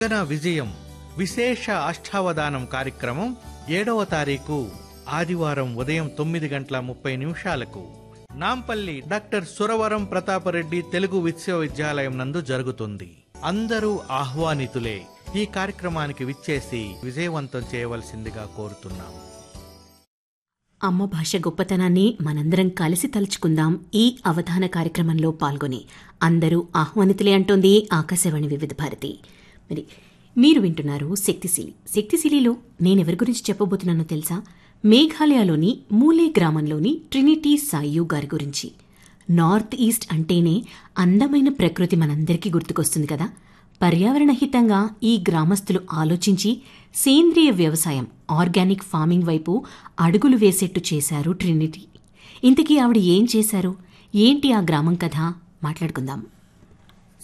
గగన విజయం విశేష అష్టావధానం కార్యక్రమం ఏడవ తారీఖు ఆదివారం ఉదయం తొమ్మిది గంటల ముప్పై నిమిషాలకు నాంపల్లి డాక్టర్ సురవరం ప్రతాపరెడ్డి తెలుగు విశ్వవిద్యాలయం నందు జరుగుతుంది అందరూ ఆహ్వానితులే ఈ కార్యక్రమానికి విచ్చేసి విజయవంతం చేయవలసిందిగా కోరుతున్నాం అమ్మ భాష గొప్పతనాన్ని మనందరం కలిసి తలుచుకుందాం ఈ అవధాన కార్యక్రమంలో పాల్గొని అందరూ ఆహ్వానితులే అంటోంది ఆకాశవాణి వివిధ భారతి మరి మీరు వింటున్నారు శక్తిశీలి శక్తిశీలిలో నేనెవరి గురించి చెప్పబోతున్నానో తెలుసా మేఘాలయలోని మూలే గ్రామంలోని ట్రినిటీ సాయు గారి గురించి నార్త్ ఈస్ట్ అంటేనే అందమైన ప్రకృతి మనందరికీ గుర్తుకొస్తుంది కదా పర్యావరణ హితంగా ఈ గ్రామస్తులు ఆలోచించి సేంద్రియ వ్యవసాయం ఆర్గానిక్ ఫార్మింగ్ వైపు అడుగులు వేసేట్టు చేశారు ట్రినిటీ ఇంతకీ ఆవిడ ఏం చేశారు ఏంటి ఆ గ్రామం కథ మాట్లాడుకుందాం